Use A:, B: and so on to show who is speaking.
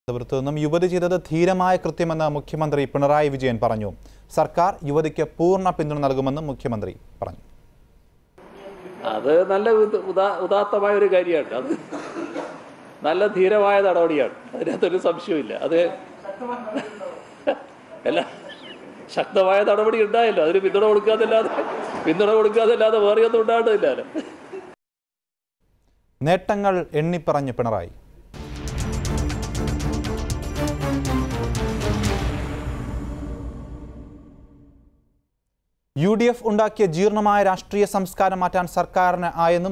A: തിരുവനന്തപുരത്ത് നിന്നും യുവതി ചെയ്തത് ധീരമായ കൃത്യമെന്ന് മുഖ്യമന്ത്രി പിണറായി വിജയൻ പറഞ്ഞു സർക്കാർ യുവതിക്ക് പൂർണ്ണ പിന്തുണ നൽകുമെന്നും മുഖ്യമന്ത്രി പറഞ്ഞു
B: അത് നല്ല ഉദ- ഉദാ- ഉദാത്തമായ ഒരു കാര്യമാണ് അത് നല്ല ധീരമായ നടപടിയാണ് അതിനകത്തൊരു സംശയമില്ല അത് അല്ല ശക്തമായ നടപടി ഉണ്ടായല്ലോ അതിന് പിന്തുണ കൊടുക്കാതല്ലാതെ പിന്തുണ കൊടുക്കാതല്ലാതെ വേറെ ഒന്നും ഉണ്ടാകട്ടില്ലല്ലോ
A: നേട്ടങ്ങൾ എണ്ണിപ്പറഞ്ഞ് പിണറായി യു ഡി എഫ് ഉണ്ടാക്കിയ ജീർണമായ രാഷ്ട്രീയ സംസ്കാരം മാറ്റാൻ സർക്കാരിന് ആയെന്നും